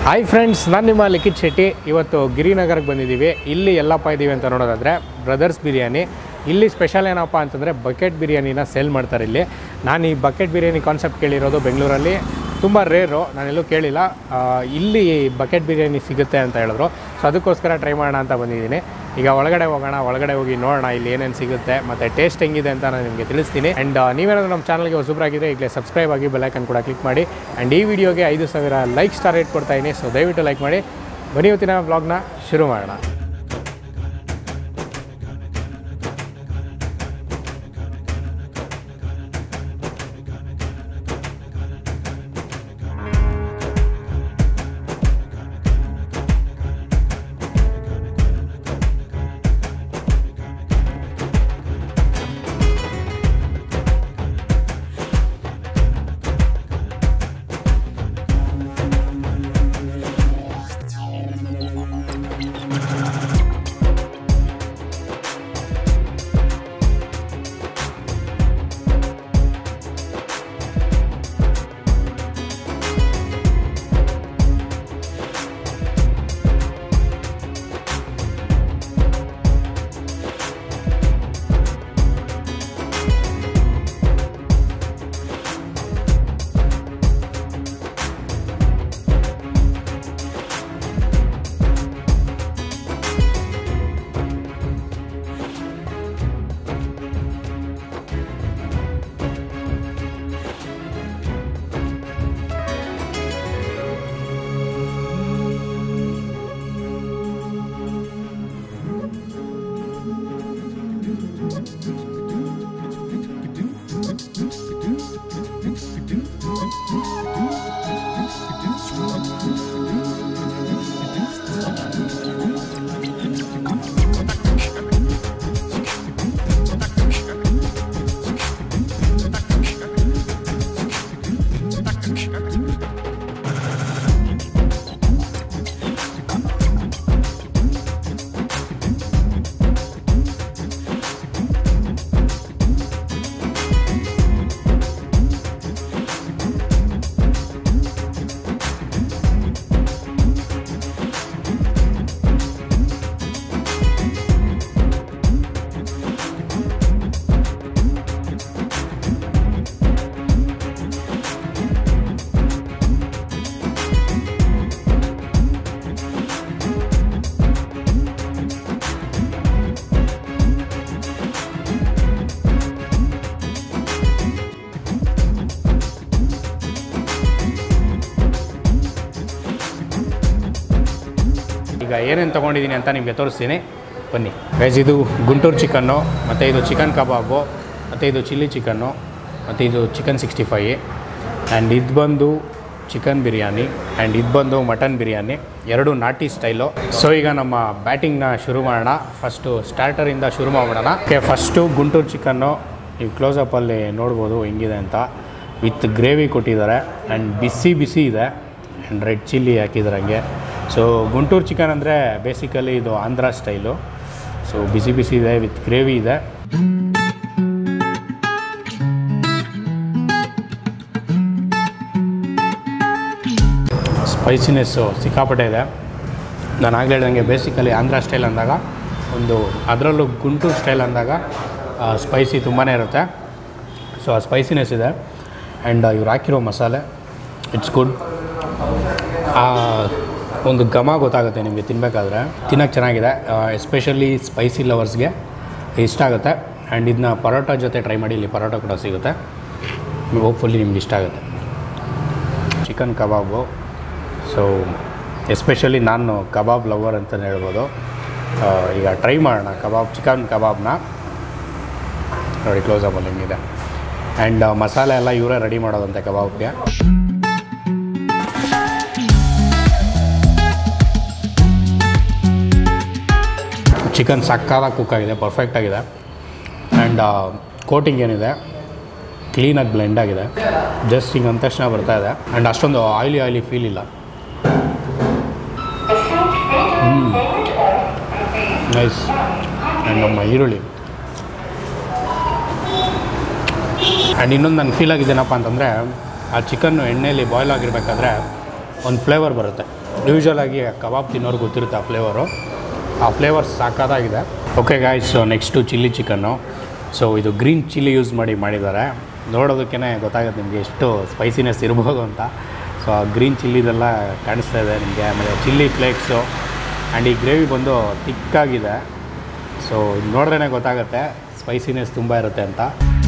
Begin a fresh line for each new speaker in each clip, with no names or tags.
Hi friends ನಾನು ನಿಮ್ಮ ಲಿಖಿತ್ ಶೆಟ್ಟಿ ಇವತ್ತು ಗಿರಿನಗರಕ್ಕೆ ಬಂದಿದ್ದೀವಿ ಇಲ್ಲಿ ಎಲ್ಲಪ್ಪ ಇದ್ದೀವಿ ಅಂತ ನೋಡೋದಾದರೆ ಬ್ರದರ್ಸ್ ಬಿರಿಯಾನಿ ಇಲ್ಲಿ ಸ್ಪೆಷಲ್ ಏನಪ್ಪ ಅಂತಂದರೆ ಬಕೆಟ್ ಬಿರಿಯಾನಿನ ಸೇಲ್ ಮಾಡ್ತಾರೆ ಇಲ್ಲಿ ನಾನು ಈ ಬಕೆಟ್ ಬಿರಿಯಾನಿ ಕಾನ್ಸೆಪ್ಟ್ ಕೇಳಿರೋದು ಬೆಂಗಳೂರಲ್ಲಿ ತುಂಬ ರೇರು ನಾನೆಲ್ಲೂ ಕೇಳಿಲ್ಲ ಆ, ಇಲ್ಲಿ ಬಕೆಟ್ ಬಿರಿಯಾನಿ ಸಿಗುತ್ತೆ ಅಂತ ಹೇಳಿದ್ರು ಸೊ ಅದಕ್ಕೋಸ್ಕರ ಟ್ರೈ ಮಾಡೋಣ ಅಂತ ಬಂದಿದ್ದೀನಿ ಈಗ ಒಳಗಡೆ ಹೋಗೋಣ ಒಳಗಡೆ ಹೋಗಿ ನೋಡೋಣ ಇಲ್ಲಿ ಏನೇನು ಸಿಗುತ್ತೆ ಮತ್ತು ಟೇಸ್ಟ್ ಹೆಂಗಿದೆ ಅಂತ ನಾನು ನಿಮಗೆ ತಿಳಿಸ್ತೀನಿ ಆ್ಯಂಡ್ ನೀವೇನಾದರೂ ನಮ್ಮ ಚಾನಲ್ಗೆ ಹೊಸಬ್ರಾಗಿದ್ದರೆ ಈಗಲೇ ಸಬ್ಸ್ಕ್ರೈಬ್ ಆಗಿ ಬೆಲ್ಲೈಕನ್ ಕೂಡ ಕ್ಲಿಕ್ ಮಾಡಿ ಆ್ಯಂಡ್ ಈ ವಿಡಿಯೋಗೆ ಐದು ಸಾವಿರ ಲೈಕ್ ಸ್ಟಾರ್ ರೇಟ್ ಕೊಡ್ತಾ ಇದ್ದೀನಿ ಸೊ ದಯವಿಟ್ಟು ಲೈಕ್ ಮಾಡಿ ಬನ್ನಿ ಇವತ್ತಿನ ವ್ಲಾಗ್ನ ಶುರು ಮಾಡೋಣ ಈಗ ಏನೇನು ತೊಗೊಂಡಿದ್ದೀನಿ ಅಂತ ನಿಮಗೆ ತೋರಿಸ್ತೀನಿ ಬನ್ನಿ ಗೈಸ್ ಇದು ಗುಂಟೂರು ಚಿಕನ್ನು ಮತ್ತು ಇದು ಚಿಕನ್ ಕಬಾಬು ಮತ್ತು ಇದು ಚಿಲ್ಲಿ ಚಿಕನ್ನು ಮತ್ತು ಇದು ಚಿಕನ್ ಸಿಕ್ಸ್ಟಿ ಫೈ ಆ್ಯಂಡ್ ಇದು ಬಂದು ಚಿಕನ್ ಬಿರಿಯಾನಿ ಆ್ಯಂಡ್ ಇದು ಬಂದು ಮಟನ್ ಬಿರಿಯಾನಿ ಎರಡು ನಾಟಿ ಸ್ಟೈಲು ಸೊ ಈಗ ನಮ್ಮ ಬ್ಯಾಟಿಂಗ್ನ ಶುರು ಮಾಡೋಣ ಫಸ್ಟು ಸ್ಟಾರ್ಟರಿಂದ ಶುರು ಮಾಡೋಣ ಓಕೆ ಫಸ್ಟು ಗುಂಟೂರು ಚಿಕನ್ನು ನೀವು ಕ್ಲೋಸಪ್ಪಲ್ಲಿ ನೋಡ್ಬೋದು ಹೆಂಗಿದೆ ಅಂತ ವಿತ್ ಗ್ರೇವಿ ಕೊಟ್ಟಿದ್ದಾರೆ ಆ್ಯಂಡ್ ಬಿಸಿ ಬಿಸಿ ಇದೆ ಆ್ಯಂಡ್ ರೆಡ್ ಚಿಲ್ಲಿ ಹಾಕಿದ್ದಾರೆ ಹಂಗೆ ಸೊ ಗುಂಟೂರು ಚಿಕನ್ ಅಂದರೆ ಬೇಸಿಕಲಿ ಇದು ಆಂಧ್ರ ಸ್ಟೈಲು ಸೊ ಬಿಸಿ ಬಿಸಿ ಇದೆ ವಿತ್ ಗ್ರೇವಿ ಇದೆ ಸ್ಪೈಸಿನೆಸ್ಸು ಸಿಕ್ಕಾಪಟ್ಟೆ ಇದೆ ನಾನು ಆಗಲೇ ಹೇಳ್ದಂಗೆ ಬೇಸಿಕಲಿ ಆಂಧ್ರ ಸ್ಟೈಲ್ ಅಂದಾಗ ಒಂದು ಅದರಲ್ಲೂ ಗುಂಟೂರು ಸ್ಟೈಲ್ ಅಂದಾಗ ಸ್ಪೈಸಿ ತುಂಬಾ ಇರುತ್ತೆ ಸೊ ಆ ಸ್ಪೈಸಿನೆಸ್ ಇದೆ ಆ್ಯಂಡ್ ಇವ್ರು ಹಾಕಿರೋ ಮಸಾಲೆ ಇಟ್ಸ್ ಗುಡ್ ಆ ಒಂದು ಘಮ ಗೊತ್ತಾಗುತ್ತೆ ನಿಮಗೆ ತಿನ್ನಬೇಕಾದ್ರೆ ತಿನ್ನೋಕ್ಕೆ ಚೆನ್ನಾಗಿದೆ ಎಸ್ಪೆಷಲಿ ಸ್ಪೈಸಿ ಲವರ್ಸ್ಗೆ ಇಷ್ಟ ಆಗುತ್ತೆ ಆ್ಯಂಡ್ ಇದನ್ನ ಪರೋಟ ಜೊತೆ ಟ್ರೈ ಮಾಡಿ ಇಲ್ಲಿ ಪರೋಟ ಕೂಡ ಸಿಗುತ್ತೆ ಹೋಪ್ಫುಲ್ಲಿ ನಿಮ್ಗೆ ಇಷ್ಟ ಆಗುತ್ತೆ ಚಿಕನ್ ಕಬಾಬು ಸೊ ಎಸ್ಪೆಷಲಿ ನಾನು ಕಬಾಬ್ ಲವರ್ ಅಂತಲೇ ಹೇಳ್ಬೋದು ಆ, ಈಗ ಟ್ರೈ ಮಾಡೋಣ ಕಬಾಬ್ ಚಿಕನ್ ಕಬಾಬ್ನ ನೋಡಿ ಕ್ಲೋಸಬಲ್ಲಿ ಹೆಂಗಿದೆ ಆ್ಯಂಡ್ ಮಸಾಲೆ ಎಲ್ಲ ಇವರೇ ರೆಡಿ ಮಾಡೋದಂತೆ ಕಬಾಬ್ಗೆ ಚಿಕನ್ ಸಕ್ಕಾದಾಗಿ ಕುಕ್ ಆಗಿದೆ ಪರ್ಫೆಕ್ಟ್ ಆಗಿದೆ ಆ್ಯಂಡ್ ಕೋಟಿಂಗ್ ಏನಿದೆ ಕ್ಲೀನಾಗಿ ಬ್ಲೆಂಡ್ ಆಗಿದೆ ಜಸ್ಟ್ ಹಿಂಗೆ ಅಂದ ತಕ್ಷಣ ಬರ್ತಾ ಇದೆ ಆ್ಯಂಡ್ ಅಷ್ಟೊಂದು ಆಯ್ಲಿ ಆಯ್ಲಿ ಫೀಲ್ ಇಲ್ಲ ನೈಸ್ ಆ್ಯಂಡ್ ನಮ್ಮ ಈರುಳ್ಳಿ ಆ್ಯಂಡ್ ಇನ್ನೊಂದು ನನಗೆ ಫೀಲ್ ಆಗಿದ್ದೇನಪ್ಪ ಅಂತಂದರೆ ಆ ಚಿಕನ್ನು ಎಣ್ಣೆಯಲ್ಲಿ ಬಾಯ್ಲ್ ಆಗಿರಬೇಕಾದ್ರೆ ಒಂದು ಫ್ಲೇವರ್ ಬರುತ್ತೆ ಯೂಶ್ವಲಾಗಿ ಕಬಾಬ್ ತಿನ್ನೋರು ಗೊತ್ತಿರುತ್ತೆ ಆ ಫ್ಲೇವರು ಆ ಫ್ಲೇವರ್ ಸಾಕಾದಾಗಿದೆ okay guys next chilli chicken so ಇದು ಗ್ರೀನ್ ಚಿಲ್ಲಿ ಯೂಸ್ ಮಾಡಿ ಮಾಡಿದ್ದಾರೆ ನೋಡೋದಕ್ಕೇ ಗೊತ್ತಾಗುತ್ತೆ ನಿಮಗೆ ಎಷ್ಟು ಸ್ಪೈಸಿನೆಸ್ ಇರ್ಬೋದು ಅಂತ ಸೊ ಆ ಗ್ರೀನ್ ಚಿಲ್ಲಿದೆಲ್ಲ ಕಾಣಿಸ್ತಾ ಇದೆ ನಿಮಗೆ ಆಮೇಲೆ ಚಿಲ್ಲಿ ಫ್ಲೇಕ್ಸು ಆ್ಯಂಡ್ ಈ ಗ್ರೇವಿ ಬಂದು ತಿಕ್ಕಾಗಿದೆ ಸೊ ನೋಡಿದ್ರೇ ಗೊತ್ತಾಗುತ್ತೆ ಸ್ಪೈಸಿನೆಸ್ ತುಂಬ ಇರುತ್ತೆ ಅಂತ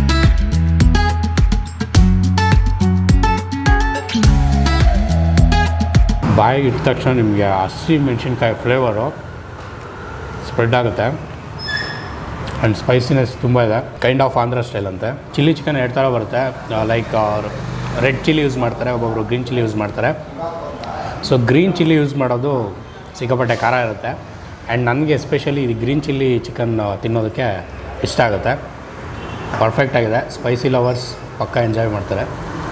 ಬಾಯಿಗೆ ಇಟ್ಟ ತಕ್ಷಣ ನಿಮಗೆ ಹಸಿ ಮೆಣಸಿನ್ಕಾಯಿ ಫ್ಲೇವರು ಸ್ಪ್ರೆಡ್ ಆಗುತ್ತೆ ಆ್ಯಂಡ್ ಸ್ಪೈಸಿನೆಸ್ ತುಂಬ ಇದೆ ಕೈಂಡ್ ಆಫ್ ಆಂಧ್ರ ಸ್ಟೈಲ್ ಅಂತೆ ಚಿಲ್ಲಿ ಚಿಕನ್ ಎರಡು ಥರ ಬರುತ್ತೆ ಲೈಕ್ ರೆಡ್ ಚಿಲ್ಲಿ ಯೂಸ್ ಮಾಡ್ತಾರೆ ಒಬ್ಬೊಬ್ಬರು ಗ್ರೀನ್ ಚಿಲ್ಲಿ ಯೂಸ್ ಮಾಡ್ತಾರೆ ಸೊ ಗ್ರೀನ್ ಚಿಲ್ಲಿ ಯೂಸ್ ಮಾಡೋದು ಸಿಕ್ಕಾಪಟ್ಟೆ ಖಾರ ಇರುತ್ತೆ ಆ್ಯಂಡ್ ನನಗೆ ಎಸ್ಪೆಷಲಿ ಇದು ಗ್ರೀನ್ ಚಿಲ್ಲಿ ಚಿಕನ್ ತಿನ್ನೋದಕ್ಕೆ ಇಷ್ಟ ಆಗುತ್ತೆ ಪರ್ಫೆಕ್ಟ್ ಆಗಿದೆ ಸ್ಪೈಸಿ ಲವರ್ಸ್ ಪಕ್ಕ ಎಂಜಾಯ್ ಮಾಡ್ತಾರೆ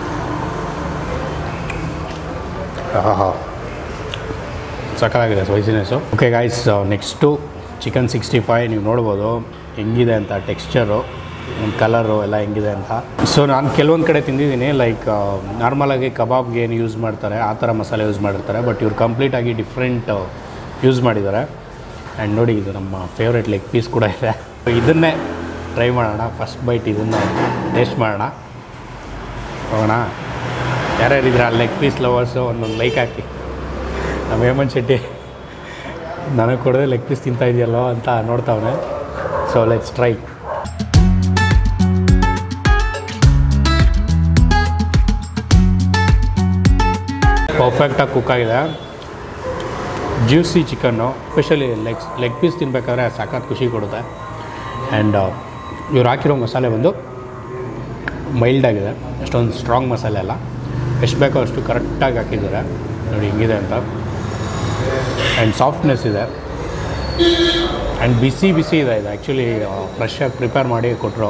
ಆಹಾ ಸಕ್ಕತ್ತಾಗಿದೆ spiciness okay guys next chicken sixty five ನೀವು ನೋಡ್ಬೋದು ಹೆಂಗಿದೆ ಅಂತ ಟೆಕ್ಸ್ಚರು ಕಲರು ಎಲ್ಲ ಹೆಂಗಿದೆ ಅಂತ ಸೊ ನಾನು ಕೆಲವೊಂದು ಕಡೆ ತಿಂದಿದ್ದೀನಿ ಲೈಕ್ ನಾರ್ಮಲಾಗಿ ಕಬಾಬ್ಗೆ ಏನು ಯೂಸ್ ಮಾಡ್ತಾರೆ ಆ ಥರ ಮಸಾಲೆ ಯೂಸ್ ಮಾಡಿರ್ತಾರೆ ಬಟ್ ಇವ್ರು ಕಂಪ್ಲೀಟಾಗಿ ಡಿಫ್ರೆಂಟ್ ಯೂಸ್ ಮಾಡಿದ್ದಾರೆ ಆ್ಯಂಡ್ ನೋಡಿ ಇದು ನಮ್ಮ ಫೇವ್ರೆಟ್ ಲೆಗ್ ಪೀಸ್ ಕೂಡ ಇದೆ ಇದನ್ನೇ ಟ್ರೈ ಮಾಡೋಣ ಫಸ್ಟ್ ಬೈಟ್ ಇದನ್ನು ಟೇಸ್ಟ್ ಮಾಡೋಣ ಹೋಗೋಣ ಯಾರ್ಯಾರಿದ್ರೆ ಆ ಲೆಗ್ ಪೀಸ್ ಲವರ್ಸು ಒಂದೊಂದು ಲೈಕ್ ಹಾಕಿ ನಮ್ಮ ಹೇಮಂತ್ ಶೆಟ್ಟಿ ನನಗೆ ಕೊಡದೆ ಲೆಗ್ ಪೀಸ್ ತಿಂತಾ ಇದೆಯಲ್ಲೋ ಅಂತ ನೋಡ್ತಾವನೆ ಸೊ ಲೆಟ್ಸ್ ಟ್ರೈ ಪರ್ಫೆಕ್ಟಾಗಿ ಕುಕ್ ಆಗಿದೆ juicy chicken specially leg leg piece ತಿನ್ಬೇಕಾದ್ರೆ ಸಖತ್ ಖುಷಿ ಕೊಡುತ್ತೆ ಆ್ಯಂಡ್ ಇವ್ರು ಹಾಕಿರೋ ಮಸಾಲೆ ಬಂದು ಮೈಲ್ಡ್ ಆಗಿದೆ ಅಷ್ಟೊಂದು ಸ್ಟ್ರಾಂಗ್ ಮಸಾಲೆ ಅಲ್ಲ ಎಷ್ಟು ಬೇಕೋ ಅಷ್ಟು ಕರೆಕ್ಟಾಗಿ ಹಾಕಿದ್ದಾರೆ ನೋಡಿ ಹಿಂಗಿದೆ ಅಂತ ಆ್ಯಂಡ್ ಸಾಫ್ಟ್ನೆಸ್ ಇದೆ ಆ್ಯಂಡ್ ಬಿಸಿ ಬಿಸಿ ಇದೆ ಇದು ಆ್ಯಕ್ಚುಲಿ ಫ್ರೆಶ್ ಆಗಿ ಪ್ರಿಪೇರ್ ಮಾಡಿ ಕೊಟ್ಟರು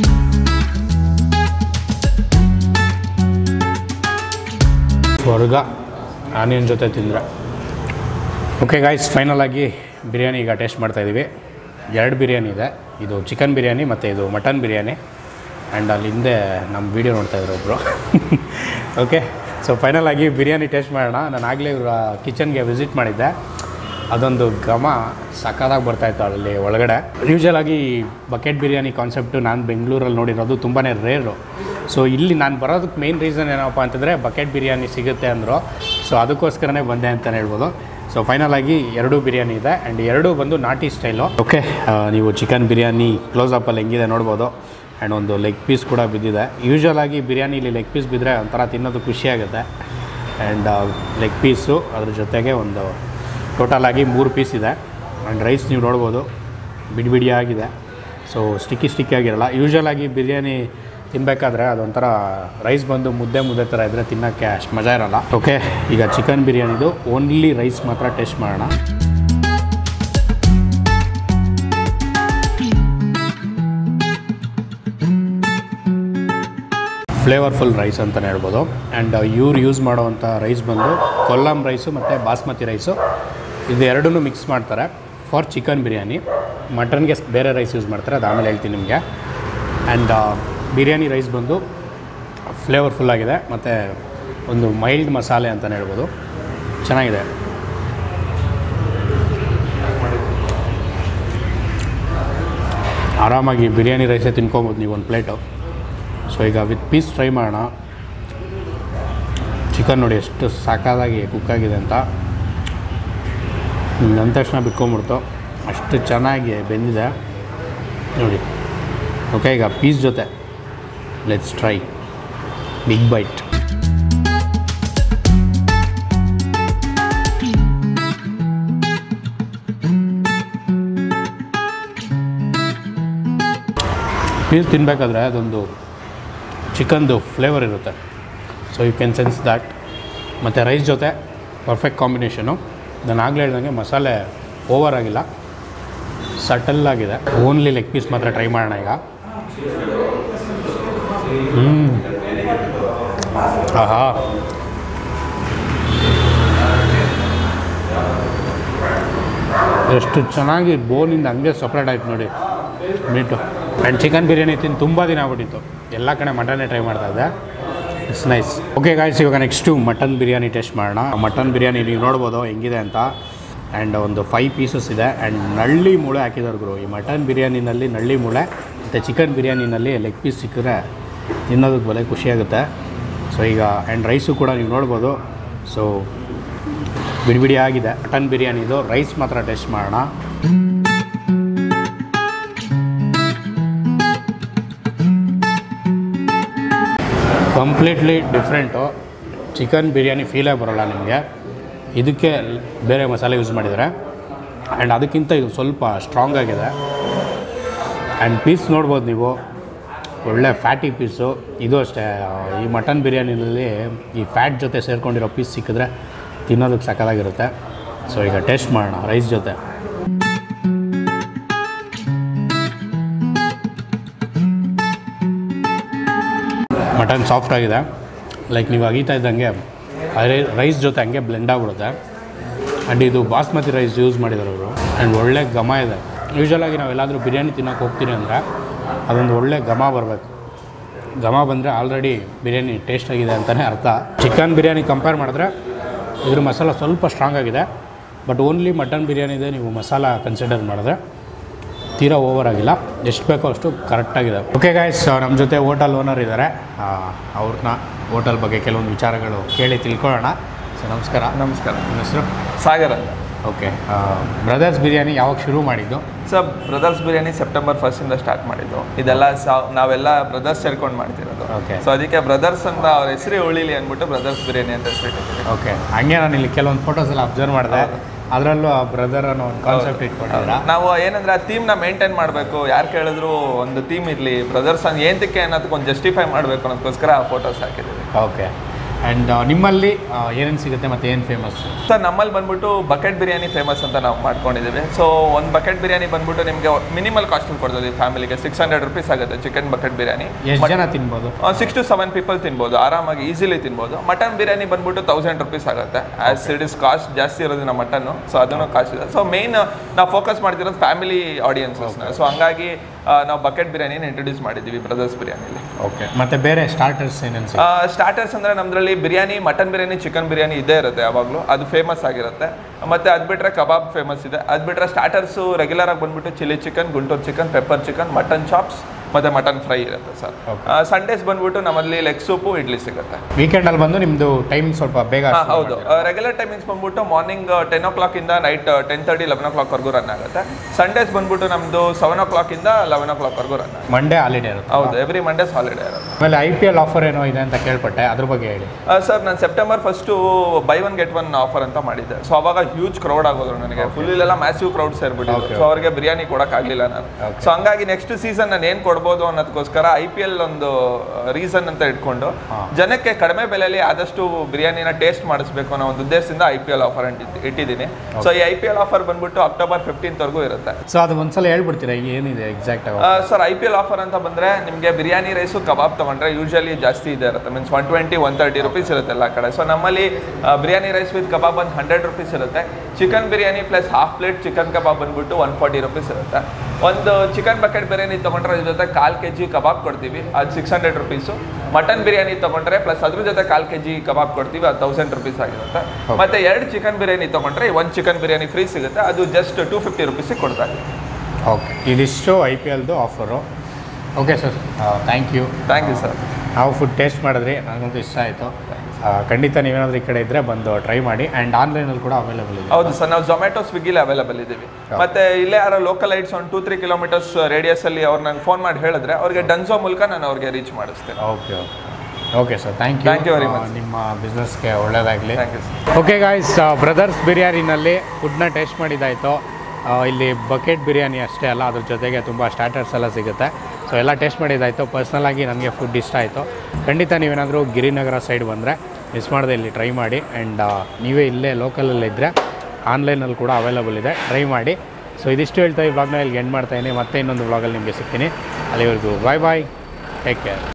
ಸ್ವರ್ಗ ಆನಿಯನ್ ಜೊತೆ ತಿಂದರೆ ಓಕೆ ಗಾಯ್ಸ್ ಫೈನಲ್ ಆಗಿ ಬಿರಿಯಾನಿ ಈಗ ಟೇಸ್ಟ್ ಮಾಡ್ತಾಯಿದ್ದೀವಿ ಎರಡು ಬಿರಿಯಾನಿ ಇದೆ ಇದು ಚಿಕನ್ ಬಿರಿಯಾನಿ ಮತ್ತು ಇದು ಮಟನ್ ಬಿರಿಯಾನಿ ಆ್ಯಂಡ್ ಅಲ್ಲಿ ಹಿಂದೆ ನಮ್ಮ ವೀಡಿಯೋ ನೋಡ್ತಾಯಿದ್ರು ಒಬ್ಬರು ಓಕೆ ಸೊ ಫೈನಲ್ ಆಗಿ ಬಿರಿಯಾನಿ ಟೇಸ್ಟ್ ಮಾಡೋಣ ನಾನು ಆಗಲೇ ಇವರ ಕಿಚನ್ಗೆ ವಿಸಿಟ್ ಮಾಡಿದ್ದೆ ಅದೊಂದು ಘಮ ಸಕ್ಕದಾಗಿ ಬರ್ತಾಯಿತ್ತು ಅಲ್ಲಿ ಒಳಗಡೆ ಯೂಶಲ್ ಆಗಿ ಬಕೆಟ್ ಬಿರಿಯಾನಿ ಕಾನ್ಸೆಪ್ಟು ನಾನು ಬೆಂಗಳೂರಲ್ಲಿ ನೋಡಿರೋದು ತುಂಬಾ ರೇರು ಸೊ ಇಲ್ಲಿ ನಾನು ಬರೋದಕ್ಕೆ ಮೇನ್ ರೀಸನ್ ಏನಪ್ಪ ಅಂತಂದರೆ ಬಕೆಟ್ ಬಿರಿಯಾನಿ ಸಿಗುತ್ತೆ ಅಂದರು ಸೊ ಅದಕ್ಕೋಸ್ಕರನೇ ಬಂದೆ ಅಂತಲೇ ಹೇಳ್ಬೋದು ಸೊ ಫೈನಲ್ ಆಗಿ ಎರಡೂ ಬಿರಿಯಾನಿ ಇದೆ ಆ್ಯಂಡ್ ಎರಡೂ ಬಂದು ನಾಟಿ ಸ್ಟೈಲು ಓಕೆ ನೀವು ಚಿಕನ್ ಬಿರಿಯಾನಿ ಕ್ಲೋಸ್ ಅಪ್ಪಲ್ಲಿ ಹೆಂಗಿದೆ ನೋಡ್ಬೋದು ಆ್ಯಂಡ್ ಒಂದು ಲೆಗ್ ಪೀಸ್ ಕೂಡ ಬಿದ್ದಿದೆ ಯೂಶ್ವಲ್ ಆಗಿ ಬಿರಿಯಾನಿಲಿ ಲೆಗ್ ಪೀಸ್ ಬಿದ್ದರೆ ಒಂಥರ ತಿನ್ನೋದು ಖುಷಿಯಾಗುತ್ತೆ ಆ್ಯಂಡ್ ಲೆಗ್ ಪೀಸು ಅದ್ರ ಜೊತೆಗೆ ಒಂದು ಟೋಟಲ್ ಆಗಿ ಮೂರು ಪೀಸ್ ಇದೆ ಆ್ಯಂಡ್ ರೈಸ್ ನೀವು ನೋಡ್ಬೋದು ಬಿಡಿ ಬಿಡಿಯಾಗಿದೆ ಸೊ ಸ್ಟಿಕ್ಕಿ ಸ್ಟಿಕ್ಕಿ ಆಗಿರಲ್ಲ ಯೂಶ್ವಲ್ ಆಗಿ ಬಿರಿಯಾನಿ ತಿನ್ನಬೇಕಾದ್ರೆ ಅದೊಂಥರ ರೈಸ್ ಬಂದು ಮುದ್ದೆ ಮುದ್ದೆ ಥರ ಇದ್ದರೆ ತಿನ್ನೋಕ್ಕೆ ಅಷ್ಟು ಮಜಾ ಇರಲ್ಲ ಓಕೆ ಈಗ ಚಿಕನ್ ಬಿರಿಯಾನಿದು ಓನ್ಲಿ ರೈಸ್ ಮಾತ್ರ ಟೇಸ್ಟ್ ಮಾಡೋಣ ಫ್ಲೇವರ್ಫುಲ್ ರೈಸ್ ಅಂತಲೇ ಹೇಳ್ಬೋದು ಆ್ಯಂಡ್ ಇವ್ರು ಯೂಸ್ ಮಾಡೋವಂಥ ರೈಸ್ ಬಂದು ಕೊಲ್ಲಂ ರೈಸು ಮತ್ತು ಬಾಸ್ಮತಿ ರೈಸು ಇದು ಎರಡನ್ನೂ ಮಿಕ್ಸ್ ಮಾಡ್ತಾರೆ ಫಾರ್ ಚಿಕನ್ ಬಿರಿಯಾನಿ ಮಟನ್ಗೆ ಬೇರೆ ರೈಸ್ ಯೂಸ್ ಮಾಡ್ತಾರೆ ಅದು ಆಮೇಲೆ ಹೇಳ್ತೀನಿ ನಿಮಗೆ ಆ್ಯಂಡ್ ಬಿರಿಯಾನಿ ರೈಸ್ ಬಂದು ಫ್ಲೇವರ್ಫುಲ್ ಆಗಿದೆ ಮತ್ತು ಒಂದು ಮೈಲ್ಡ್ ಮಸಾಲೆ ಅಂತಲೇ ಹೇಳ್ಬೋದು ಚೆನ್ನಾಗಿದೆ ಆರಾಮಾಗಿ ಬಿರಿಯಾನಿ ರೈಸೇ ತಿನ್ಕೊಬೋದು ನೀವು ಒಂದು ಪ್ಲೇಟು ಸೊ ಈಗ ವಿತ್ ಪೀಸ್ ಫ್ರೈ ಮಾಡೋಣ ಚಿಕನ್ ನೋಡಿ ಎಷ್ಟು ಸಾಕಾದಾಗಿ ಕುಕ್ ಆಗಿದೆ ಅಂತ ಅಂದ ತಕ್ಷಣ ಬಿಟ್ಕೊಂಬಿಡ್ತು ಅಷ್ಟು ಚೆನ್ನಾಗಿ ಬೆಂದಿದೆ ನೋಡಿ ಓಕೆ ಈಗ ಪೀಸ್ ಜೊತೆ let's try big bite piece ತಿನ್ನಬೇಕಾದ್ರೆ ಅದೊಂದು ಚಿಕನ್ದು ಫ್ಲೇವರ್ ಇರುತ್ತೆ so you can sense that ಮತ್ತು ರೈಸ್ ಜೊತೆ ಪರ್ಫೆಕ್ಟ್ ಕಾಂಬಿನೇಷನು ನಾನು ಆಗಲೇ ಹೇಳ್ದಂಗೆ ಮಸಾಲೆ ಓವರ್ ಆಗಿಲ್ಲ ಸಟಲ್ ಆಗಿದೆ ಓನ್ಲಿ ಲೆಗ್ ಪೀಸ್ ಮಾತ್ರ ಟ್ರೈ ಮಾಡೋಣ ಈಗ ಹ್ಞೂ ಆಹಾ ಎಷ್ಟು ಚೆನ್ನಾಗಿ ಬೋನಿಂದ ಹಂಗೆ ಸಪ್ರೇಟ್ ಆಯ್ತು ನೋಡಿ ಮೀಟು ಆ್ಯಂಡ್ ಚಿಕನ್ ಬಿರಿಯಾನಿ ತಿಂದು ತುಂಬ ದಿನ ಆಗ್ಬಿಟ್ಟಿತ್ತು ಎಲ್ಲ ಕಡೆ ಮಟನೇ ಟ್ರೈ ಮಾಡ್ತಾ ಇದ್ದೆ ಇಟ್ಸ್ ನೈಸ್ ಓಕೆ ಗಾಯ್ಸ್ ಇವಾಗ ನೆಕ್ಸ್ಟು ಮಟನ್ ಬಿರಿಯಾನಿ ಟೇಸ್ಟ್ ಮಾಡೋಣ ಮಟನ್ ಬಿರಿಯಾನಿ ನೀವು ನೋಡ್ಬೋದು ಹೆಂಗಿದೆ ಅಂತ ಆ್ಯಂಡ್ ಒಂದು ಫೈವ್ ಪೀಸಸ್ ಇದೆ ಆ್ಯಂಡ್ ನಳ್ಳಿ ಮೂಳೆ ಹಾಕಿದ್ದಾರೆ ಗುರು ಈ ಮಟನ್ ಬಿರಿಯಾನಿನಲ್ಲಿ ನಳ್ಳಿ ಮೂಳೆ ಮತ್ತು ಚಿಕನ್ ಬಿರಿಯಾನಿನಲ್ಲಿ ಲೆಗ್ ಪೀಸ್ ಸಿಕ್ಕಿದ್ರೆ ತಿನ್ನೋದಕ್ಕೆ ಬಲೆ ಖುಷಿಯಾಗುತ್ತೆ ಸೊ ಈಗ ಆ್ಯಂಡ್ ರೈಸು ಕೂಡ ನೀವು ನೋಡ್ಬೋದು ಸೊ ಬಿಡಿ ಬಿಡಿ ಆಗಿದೆ ಮಟನ್ ಬಿರಿಯಾನಿದು ರೈಸ್ ಮಾತ್ರ ಟೇಸ್ಟ್ ಮಾಡೋಣ ಕಂಪ್ಲೀಟ್ಲಿ ಡಿಫ್ರೆಂಟು ಚಿಕನ್ ಬಿರಿಯಾನಿ ಫೀಲೇ ಬರೋಲ್ಲ ನಿಮಗೆ ಇದಕ್ಕೆ ಬೇರೆ ಮಸಾಲೆ ಯೂಸ್ ಮಾಡಿದ್ದಾರೆ ಆ್ಯಂಡ್ ಅದಕ್ಕಿಂತ ಇದು ಸ್ವಲ್ಪ ಸ್ಟ್ರಾಂಗ್ ಆಗಿದೆ ಆ್ಯಂಡ್ ಪೀಸ್ ನೋಡ್ಬೋದು ನೀವು ಒಳ್ಳೆ ಫ್ಯಾಟಿ ಪೀಸು ಇದು ಅಷ್ಟೇ ಈ ಮಟನ್ ಬಿರಿಯಾನಿನಲ್ಲಿ ಈ ಫ್ಯಾಟ್ ಜೊತೆ ಸೇರ್ಕೊಂಡಿರೋ ಪೀಸ್ ಸಿಕ್ಕಿದ್ರೆ ತಿನ್ನೋದಕ್ಕೆ ಸಕ್ಕತ್ತಾಗಿರುತ್ತೆ ಸೊ ಈಗ ಟೇಸ್ಟ್ ಮಾಡೋಣ ರೈಸ್ ಜೊತೆ ಮಟನ್ ಸಾಫ್ಟ್ ಆಗಿದೆ ಲೈಕ್ ನೀವು ಅಗೀತಾ ಇದ್ದಂಗೆ ರೈ- ರೈಸ್ ಜೊತೆ ಹಂಗೆ ಬ್ಲೆಂಡ್ ಆಗಿಬಿಡುತ್ತೆ ಆ್ಯಂಡ್ ಇದು ಬಾಸ್ಮತಿ ರೈಸ್ ಯೂಸ್ ಮಾಡಿದ್ದಾರೆ ಅವರು ಆ್ಯಂಡ್ ಒಳ್ಳೆ ಘಮ ಇದೆ ಯೂಶ್ವಲಾಗಿ ನಾವು ಎಲ್ಲಾದರೂ ಬಿರಿಯಾನಿ ತಿನ್ನೋಕೆ ಹೋಗ್ತೀರಿ ಅಂದರೆ ಅದೊಂದು ಒಳ್ಳೆ ಘಮ ಬರಬೇಕು ಘಮ ಬಂದರೆ ಆಲ್ರೆಡಿ ಬಿರಿಯಾನಿ ಟೇಸ್ಟ್ ಆಗಿದೆ ಅಂತಲೇ ಅರ್ಥ ಚಿಕನ್ ಬಿರಿಯಾನಿ ಕಂಪೇರ್ ಮಾಡಿದ್ರೆ ಇದ್ರ ಮಸಾಲ ಸ್ವಲ್ಪ ಸ್ಟ್ರಾಂಗ್ ಆಗಿದೆ ಬಟ್ ಓನ್ಲಿ ಮಟನ್ ಬಿರಿಯಾನಿದೆ ನೀವು ಮಸಾಲ ಕನ್ಸಿಡರ್ ಮಾಡಿದ್ರೆ ತೀರಾ ಓವರ್ ಆಗಿಲ್ಲ ಎಷ್ಟು ಬೇಕೋ ಅಷ್ಟು ಕರೆಕ್ಟಾಗಿದೆ ಓಕೆ ಗಾಯ್ಸ್ ನಮ್ಮ ಜೊತೆ ಹೋಟೆಲ್ ಓನರ್ ಇದ್ದಾರೆ ಅವ್ರನ್ನ ಹೋಟೆಲ್ ಬಗ್ಗೆ ಕೆಲವೊಂದು ವಿಚಾರಗಳು ಕೇಳಿ ತಿಳ್ಕೊಳ್ಳೋಣ ಸೊ ನಮಸ್ಕಾರ
ನಮಸ್ಕಾರ
ನಿಮ್ಮ ಹೆಸರು
ಸಾಗರ್ ಅಂತ
ಓಕೆ ಬ್ರದರ್ಸ್ ಬಿರಿಯಾನಿ ಯಾವಾಗ ಶುರು ಮಾಡಿದ್ದು
ಸರ್ ಬ್ರದರ್ಸ್ ಬಿರಿಯಾನಿ ಸೆಪ್ಟೆಂಬರ್ ಫಸ್ಟಿಂದ ಸ್ಟಾರ್ಟ್ ಮಾಡಿದ್ದು ಇದೆಲ್ಲ ಸಾ- ನಾವೆಲ್ಲ ಬ್ರದರ್ಸ್ ಸೇರ್ಕೊಂಡು ಮಾಡ್ತಿರೋದು
Okay.
ಸೊ ಅದಕ್ಕೆ ಬ್ರದರ್ಸ್ ಅಂತ ಅವ್ರ ಹೆಸರೇ ಉಳಿಲಿ ಅಂದ್ಬಿಟ್ಟು ಬ್ರದರ್ಸ್ ಬಿರಿಯಾನಿ ಅಂತ ಹೆಸರಿಟ್ಟಿದ್ದೀವಿ
ಓಕೆ ಹಂಗೆ ನಾನು ಇಲ್ಲಿ ಕೆಲವೊಂದು ಫೋಟೋಸ್ ಎಲ್ಲ ಅಬ್ಸರ್ವ್ ಮಾಡಿದೆ ಅದರಲ್ಲೂ ಆ ಬ್ರದರ್ ಅನ್ನೋ ಒಂದು ಕಾನ್ಸೆಪ್ಟ್ ಇಟ್ಕೊಂಡಿದ್ದೀರಾ
ನಾವು ಏನಂದ್ರೆ ಆ ಥೀಮ್ನ ಮೇಂಟೈನ್ ಮಾಡಬೇಕು ಯಾರು ಕೇಳಿದ್ರು ಒಂದು ಥೀಮ್ ಇರಲಿ ಬ್ರದರ್ಸ್ ಅಂತ ಏನಕ್ಕೆ ಅನ್ನೋದಕ್ಕೆ ಒಂದು ಜಸ್ಟಿಫೈ ಮಾಡಬೇಕು ಅನ್ನೋದಕ್ಕೋಸ್ಕರ ಆ ಫೋಟೋಸ್ ಹಾಕಿದ್ದೀವಿ
ಓಕೆ ಆ್ಯಂಡ್ ನಿಮ್ಮಲ್ಲಿ ಏನೇನು ಸಿಗುತ್ತೆ ಮತ್ತು ಏನು ಫೇಮಸ್
ಸರ್ ನಮ್ಮಲ್ಲಿ ಬಂದ್ಬಿಟ್ಟು ಬಕೆಟ್ ಬಿರಿಯಾನಿ ಫೇಮಸ್ ಅಂತ ನಾವು ಮಾಡ್ಕೊಂಡಿದ್ದೀವಿ ಸೊ ಒಂದು ಬಕೆಟ್ ಬಿರಿಯಾನಿ ಬಂದ್ಬಿಟ್ಟು ನಿಮಗೆ ಮಿನಿಮಲ್ ಕಾಸ್ಟಲ್ಲಿ ಕೊಡ್ತೀವಿ ಫ್ಯಾಮಿಲಿಗೆ ಸಿಕ್ಸ್ ಹಂಡ್ರೆಡ್ ರುಪೀಸ್ ಆಗುತ್ತೆ ಚಿಕನ್ ಬಕೆಟ್ ಬಿರಿಯಾನಿ
ಎಷ್ಟು ಜನ ತಿನ್ಬೋದು
ಸಿಕ್ಸ್ ಟು ಸೆವೆನ್ ಪೀಪಲ್ ತಿನ್ಬೋದು ಆರಾಮಾಗಿ ಈಸಿಲಿ ತಿನ್ಬೋದು ಮಟನ್ ಬಿರಿಯಾನಿ ಬಂದ್ಬಿಟ್ಟು ತೌಸಂಡ್ ರುಪೀಸ್ ಆಗುತ್ತೆ ಆಸ್ ಇಟ್ ಇಸ್ ಕಾಸ್ಟ್ ಜಾಸ್ತಿ ಇರೋದು ಮಟನ್ನು ಸೊ ಅದನ್ನು ಕಾಸ್ಟ್ ಇದೆ ಸೊ ಮೇನ್ ನಾವು ಫೋಕಸ್ ಮಾಡ್ತಿರೋದು ಫ್ಯಾಮಿಲಿ ಆಡಿಯನ್ಸಸ್ನ ಸೊ ಹಂಗಾಗಿ ಆ, ನಾವು ಬಕೆಟ್ ಬಿರಿಯಾನಿನ ಇಂಟ್ರೊಡ್ಯೂಸ್ ಮಾಡಿದ್ದೀವಿ ಬ್ರದರ್ಸ್ ಬಿರಿಯಾನಿಲಿ
ಓಕೆ ಮತ್ತು ಬೇರೆ ಸ್ಟಾರ್ಟರ್ಸ್ ಏನೇನು ಸಿಗುತ್ತೆ
ಸ್ಟಾರ್ಟರ್ಸ್ ಅಂದರೆ ನಮ್ಮದ್ರಲ್ಲಿ ಬಿರಿಯಾನಿ ಮಟನ್ ಬಿರಿಯಾನಿ ಚಿಕನ್ ಬಿರಿಯಾನಿ ಇದ್ದೇ ಇರುತ್ತೆ ಯಾವಾಗಲೂ ಅದು ಫೇಮಸ್ ಆಗಿರುತ್ತೆ ಮತ್ತು ಅದು ಬಿಟ್ಟರೆ ಕಬಾಬ್ ಫೇಮಸ್ ಇದೆ ಅದು ಬಿಟ್ಟರೆ ಸ್ಟಾರ್ಟರ್ಸು ರೆಗ್ಯುಲರ್ ಆಗಿ ಬಂದ್ಬಿಟ್ಟು chilli chicken Guntur chicken pepper chicken mutton chops ಮತ್ತು ಮಟನ್ ಫ್ರೈ ಇರುತ್ತೆ ಸರ್ ಸಂಡೇಸ್ ಬಂದ್ಬಿಟ್ಟು ನಮ್ಮಲ್ಲಿ ಲೆಗ್ ಸೂಪು ಇಡ್ಲಿ ಸಿಗುತ್ತೆ
ವೀಕೆಂಡಲ್ಲಿ ಬಂದು ನಿಮ್ಮದು ಟೈಮಿಂಗ್ ಸ್ವಲ್ಪ ಬೇಗ
ಹಾ, ಹೌದು ರೆಗ್ಯುಲರ್ ಟೈಮಿಂಗ್ಸ್ ಬಂದ್ಬಿಟ್ಟು ಮಾರ್ನಿಂಗ್ ಟೆನ್ ಓ ಕ್ಲಾಕಿಂದ ನೈಟ್ ಟೆನ್ ತರ್ಟಿ ಲೆವೆನ್ ಓ ಕ್ಲಾಕ್ವರೆಗೂ ರನ್ ಆಗುತ್ತೆ ಸಂಡೇಸ್ ಬಂದ್ಬಿಟ್ಟು ನಮ್ಮದು ಸೆವೆನ್ ಓ ಕ್ಲಾಕಿಂದ ಲೆವೆನ್ ಓ ಕ್ಲಾಕ್ವರೆಗೂ ರನ್ ಆಗುತ್ತೆ
ಮಂಡೇ ಹಾಲಿಡೇ ಇರುತ್ತೆ
ಹೌದು ಎವ್ರಿ ಮಂಡೇಸ್ ಹಾಲಿಡೇ ಇರುತ್ತೆ
ಆಮೇಲೆ ಐ ಪಿ ಎಲ್ ಆಫರ್ ಏನೋ ಇದೆ ಅಂತ ಕೇಳ್ಪಟ್ಟೆ ಅದ್ರ ಬಗ್ಗೆ ಹೇಳಿ
ಸರ್ ನಾನು September first buy one get one offer ಅಂತ ಮಾಡಿದ್ದೆ ಸೊ ಅವಾಗ ಹ್ಯೂಜ್ ಕ್ರೌಡ್ ಆಗೋದ್ರು ನನಗೆ ಫುಲ್ ಇಲ್ಲೆಲ್ಲ ಮ್ಯಾಸಿವ್ ಕ್ರೌಡ್ ಸೇರ್ಬಿಟ್ಟಿದ್ರು ಸೊ ಅವ್ರಿಗೆ ಬಿರಿಯಾನಿ ಕೊಡೋಕ್ಕಾಗಲಿಲ್ಲ ನಾನು ಸೊ ಹಂಗಾಗಿ ನೆಕ್ಸ್ಟ್ ಸೀಸನ್ ನಾನು ಏನು ಕೊಡ್ಬೋದು ಅನ್ನೋದಕ್ಕೋಸ್ಕರ ಐ ಪಿ ಎಲ್ ಒಂದು ರೀಸನ್ ಅಂತ ಇಟ್ಕೊಂಡು ಜನಕ್ಕೆ ಕಡಿಮೆ ಬೆಲೆಯಲ್ಲಿ ಆದಷ್ಟು ಬಿರಿಯಾನಿನ ಟೇಸ್ಟ್ ಮಾಡಿಸ್ಬೇಕು ಅನ್ನೋ ಒಂದು ಉದ್ದೇಶದಿಂದ ಐ ಪಿ ಎಲ್ ಆಫರ್ ಇಟ್ಟಿದ್ದೀನಿ ಸೊ ಈ ಐ ಪಿ ಎಲ್ ಆಫರ್ ಬಂದ್ಬಿಟ್ಟು ಅಕ್ಟೋಬರ್ ಫಿಫ್ಟೀನ್ತ್ವರೆಗೂ ಇರುತ್ತೆ
ಸೊ ಅದು ಒಂದ್ಸಲ ಹೇಳ್ಬಿಡ್ತೀರಾ ಏನಿದೆ ಎಕ್ಸಾಕ್ಟ್ ಆಗಿ
sir I P L offer ಅಂತ ಬಂದರೆ ನಿಮಗೆ ಬಿರಿಯಾನಿ ರೈಸು ಕಬಾಬ್ ತೊಗೊಂಡ್ರೆ ಯೂಶಲಿ ಜಾಸ್ತಿ ಇದೆ ಇರುತ್ತೆ means one twenty one thirty rupees ಇರುತ್ತೆ ಎಲ್ಲ ಕಡೆ ಸೊ ನಮ್ಮಲ್ಲಿ ಆ, ಬಿರಿಯಾನಿ ರೈಸ್ ವಿತ್ ಕಬಾಬ್ ಒಂದು ಹಂಡ್ರೆಡ್ ರುಪೀಸ್ ಇರುತ್ತೆ chicken biryani plus half plate chicken kebab ಬಂದ್ಬಿಟ್ಟು ಒನ್ ಫಾರ್ಟಿ ರುಪೀಸ್ ಇರುತ್ತೆ ಒಂದು ಚಿಕನ್ ಬಕೆಟ್ ಬಿರಿಯಾನಿ ತೊಗೊಂಡ್ರೆ ಅದ್ರ ಜೊತೆ ಕಾಲು ಕೆ ಜಿ ಕಬಾಬ್ ಕೊಡ್ತೀವಿ ಅದು six hundred rupees mutton biryani ತೊಗೊಂಡ್ರೆ ಪ್ಲಸ್ ಅದ್ರ ಜೊತೆ ಕಾಲು ಕೆ ಜಿ ಕಬಾಬ್ ಕೊಡ್ತೀವಿ ಅದು ತೌಸಂಡ್ ರುಪೀಸ್ ಆಗಿರುತ್ತೆ ಮತ್ತೆ ಎರಡು ಚಿಕನ್ ಬಿರಿಯಾನಿ ತೊಗೊಂಡ್ರೆ ಒಂದು ಚಿಕನ್ ಬಿರಿಯಾನಿ ಫ್ರೀ ಸಿಗುತ್ತೆ ಅದು ಜಸ್ಟ್ ಟೂ ಫಿಫ್ಟಿ ರುಪೀಸಿಗೆ ಕೊಡ್ತಾ ಇದ್ದೀವಿ
ಓಕೆ ಇದಿಷ್ಟು ಐ ಪಿ ಎಲ್ದು offer okay sir thank you
thank you sir
ನಾವು ಫುಡ್ ಟೇಸ್ಟ್ ಮಾಡಿದ್ರಿ ನನಗಂತೂ ಇಷ್ಟ ಆಯಿತು ಖಂಡಿತ ನೀವೇನಾದರೂ ಈ ಕಡೆ ಇದ್ದರೆ ಬಂದು ಟ್ರೈ ಮಾಡಿ ಆ್ಯಂಡ್ ಆನ್ಲೈನಲ್ಲಿ ಕೂಡ ಅವೈಲೇಬಲ್ ಇದೆ
ಹೌದು ಸರ್ ನಾವು ಜೊಮ್ಯಾಟೊ ಸ್ವಿಗ್ಗಿಲಿ ಅವೈಲೇಬಲ್ ಇದ್ದೀವಿ ಮತ್ತೆ ಇಲ್ಲೇ ಯಾರೋ ಲೋಕಲ್ ಐಟ್ಸ್ ಒಂದು ಟೂ ತ್ರೀ ಕಿಲೋಮೀಟರ್ಸ್ ರೇಡಿಯಸ್ ಅಲ್ಲಿ ಅವ್ರು ನಂಗೆ ಫೋನ್ ಮಾಡಿ ಹೇಳಿದ್ರೆ ಅವ್ರಿಗೆ ಡನ್ಸೋ ಮೂಲಕ ನಾನು ಅವ್ರಿಗೆ ರೀಚ್ ಮಾಡಿಸ್ತೇನೆ
okay okay okay sir thank you
Thank you very much.
ನಿಮ್ಮ ಬಿಸ್ನೆಸ್ಗೆ ಒಳ್ಳೆಯದಾಗಲಿ
thank you sir
okay guys brothers ಬಿರಿಯಾನಿನಲ್ಲಿ ಫುಡ್ನ ಟೇಸ್ಟ್ ಮಾಡಿದ್ದಾಯಿತು ಇಲ್ಲಿ ಬಕೆಟ್ ಬಿರಿಯಾನಿ ಅಷ್ಟೇ ಅಲ್ಲ ಅದ್ರ ಜೊತೆಗೆ ತುಂಬ ಸ್ಟಾರ್ಟರ್ಸ್ ಎಲ್ಲ ಸಿಗುತ್ತೆ ಸೊ ಎಲ್ಲ ಟೇಸ್ಟ್ ಮಾಡಿದ್ದಾಯಿತು ಪರ್ಸ್ನಲಾಗಿ ನನಗೆ ಫುಡ್ ಇಷ್ಟ ಆಯಿತು ಖಂಡಿತ ನೀವೇನಾದರೂ ಗಿರಿನಗರ ಸೈಡ್ ಬಂದರೆ ಮಿಸ್ ಮಾಡದೆ ಇಲ್ಲಿ ಟ್ರೈ ಮಾಡಿ ಆ್ಯಂಡ್ ನೀವೇ ಇಲ್ಲೇ ಲೋಕಲಲ್ಲಿ ಇದ್ದರೆ ಆನ್ಲೈನಲ್ಲಿ ಕೂಡ ಅವೈಲಬಲ್ ಇದೆ ಟ್ರೈ ಮಾಡಿ ಸೊ ಇದಿಷ್ಟು ಹೇಳ್ತಾ ಈ ವ್ಲಾಗ್ನ ಇಲ್ಲಿ ಎಂಡ್ ಮಾಡ್ತಾಯಿದ್ದೀನಿ ಮತ್ತೆ ಇನ್ನೊಂದು ವ್ಲಾಗಲ್ಲಿ ನಿಮಗೆ ಸಿಗ್ತೀನಿ ಅಲ್ಲಿವರೆಗೂ ಬಾಯ್ ಬಾಯ್ ಟೇಕ್ ಕೇರ್